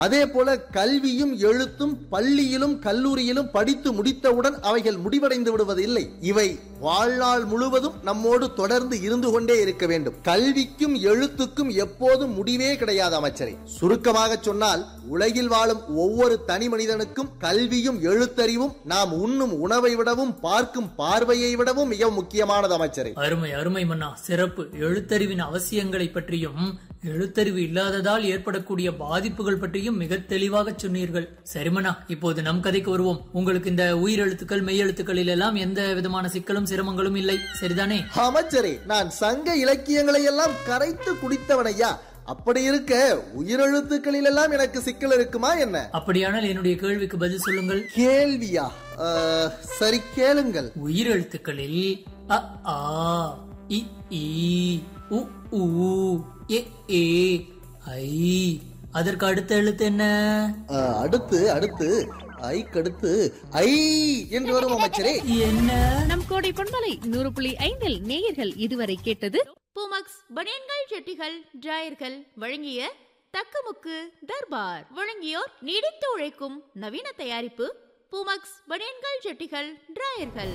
அதே போல கல்வியும் எழுத்தும் பள்ளியிலும் கல்லூரியிலும் படித்து முடித்தவுடன் அவைகள் முடிவடைந்து விடுவது இல்லை இவை வாழ்நாள் முழுவதும் நம்மோடு தொடர்ந்து இருந்து கொண்டே இருக்க வேண்டும் கல்விக்கும் எழுத்துக்கும் எப்போதும் முடிவே கிடையாது அமைச்சரே சுருக்கமாக சொன்னால் உலகில் வாழும் ஒவ்வொரு தனி மனிதனுக்கும் கல்வியும் எழுத்தறிவும் நாம் உண்ணும் உணவை விடவும் பார்க்கும் பார்வையை விடவும் மிக முக்கியமானது அமைச்சரே அருமை அருமை மன்னா சிறப்பு எழுத்தறிவின் அவசியங்களை பற்றியும் எழுத்தறிவு இல்லாததால் ஏற்படக்கூடிய பாதிப்புகள் பற்றியும் மிக தெளிவாக சொன்னீர்கள் சரிமண்ணா இப்போது நம் கதைக்கு வருவோம் உங்களுக்கு இந்த உயிரெழுத்துக்கள் மெய்யெழுத்துக்களில் எல்லாம் எந்த விதமான சிக்கலும் சிரமங்களும் இல்லை சரிதானே அமைச்சரே நான் சங்க இலக்கியங்களை எல்லாம் கரைத்து குடித்தவனையா அப்படி இருக்க உயிரெழுத்துக்களில் எல்லாம் எனக்கு சிக்கல் இருக்குமா என்ன அப்படியானால் என்னுடைய கேள்விக்கு பதில் சொல்லுங்கள் கேள்வியா அஹ், சரி கேளுங்கள் உயிரெழுத்துக்களில் அ ஆ இ ஈ உ ஊ எ ஏ ஐ அதற்கு அடுத்த எழுத்து என்ன அஹ், அடுத்து அடுத்து ஐக்கடுத்து ஐ என்று வரும் அமைச்சரே என்ன நம் கோடை பொன்மலை நூறு புள்ளி ஐந்தில் நேயர்கள் இதுவரை கேட்டது பூமக்ஸ் பனியன்கள் ஜெட்டிகள் டிராயர்கள் வழங்கிய தக்கமுக்கு தர்பார் வழங்கியோர் நீடித்து உழைக்கும் நவீன தயாரிப்பு பூமக்ஸ் பனியன்கள் ஜெட்டிகள் டிராயர்கள்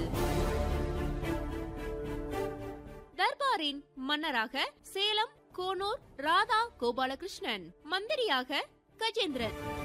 தர்பாரின் மன்னராக சேலம் கோனூர் ராதா கோபாலகிருஷ்ணன் மந்திரியாக கஜேந்திரன்